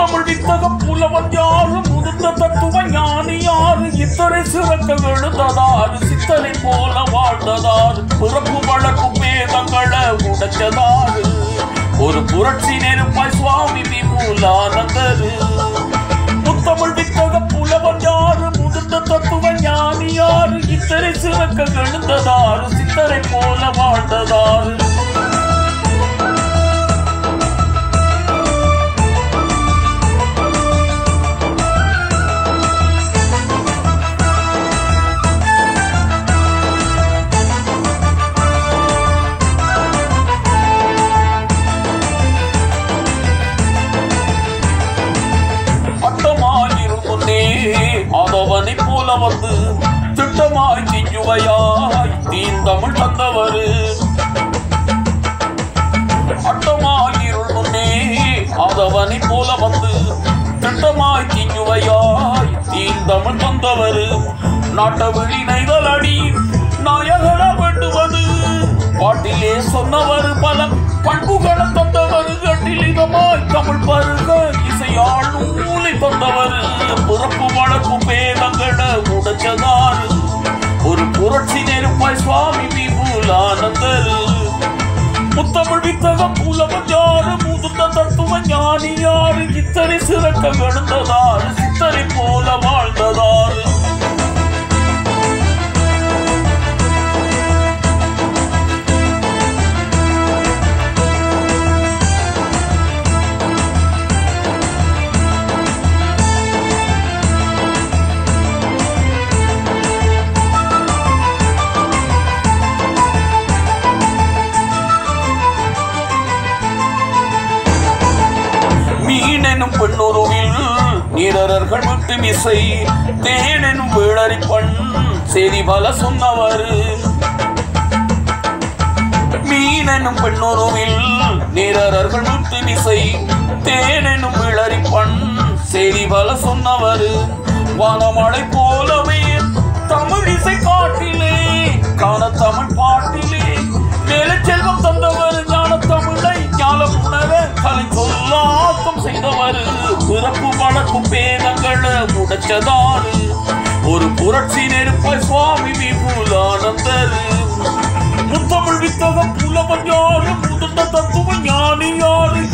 முத்தமிழ் வித்தக புலவன் யாரு முதிர்ந்த தத்துவ ஞானி யாரு இத்தனை சிறக்க எழுந்ததாரு சித்தனை போல வாழ்ந்ததாரு பிறப்பு வழக்கு பேதங்களை உடைச்சதாரு ஒரு புரட்சி நெருப்பாய் சுவாமி விமூலானந்தரு முத்தமிழ் வித்தக புலவன் யாரு முதிர்ந்த தத்துவ ஞானி யாரு இத்தனை சிறக்க எழுந்ததாரு சித்தனை போல வாழ்ந்ததாரு அட்டமாயிரும் முன்னே அதவனை போல வந்து திட்டமாய் திஞ்சுவையாய் தீந்தமிழ் தந்தவரு அட்டமாயிருள் முன்னே அதவனை போல வந்து திட்டமாய் திஞ்சுவையாய் தீந்தமிழ் தந்தவரு நாட்ட விழினைகள் அடி நாயகர வேண்டுவது பாட்டிலே சொன்னவர் பல பண்புகளை தந்தவர் கட்டிலிதமாய் தமிழ் பருக இசையாள் நூலை தந்தவர் பிறப்பு வளர்ப்பு பேதங்களை உடைச்சதாரு ஒரு புரட்சி நெருப்பாய் சுவாமி விபுலானந்தரு முத்தமிழ் வித்தக புலவன் யாரு முதிர்ந்த தத்துவ ஞானி யாரு இத்தனை சிறக்க எழுந்ததாரு சித்தரை போல வாழ்ந்ததாரு மீனெனும் பெண்ணுருவில் நீரர்கள் விட்டு மிசை தேனெனும் வேளரி பண் செய்தி பல சொன்னவர் மீனெனும் பெண்ணுருவில் நீரர்கள் விட்டு மிசை தேனெனும் விளரி பண் செய்தி பல சொன்னவர் வானமழை போலவே தமிழ் இசை காட்டிலே காண தமிழ் பாட்டிலே மேல செல்வம் தந்தவர் ஞான தமிழை ஞானம் உணர கலை சொல்லாக்கம் செய்தவர் பிறப்பு வழக்கும் பேதங்களை உடைச்சதாரு ஒரு புரட்சி நெருப்பாய் சுவாமி விபுலானந்தரு முத்தமிழ் வித்தக புலவன் யாரு முதிர்ந்த தத்துவ ஞானி யாரு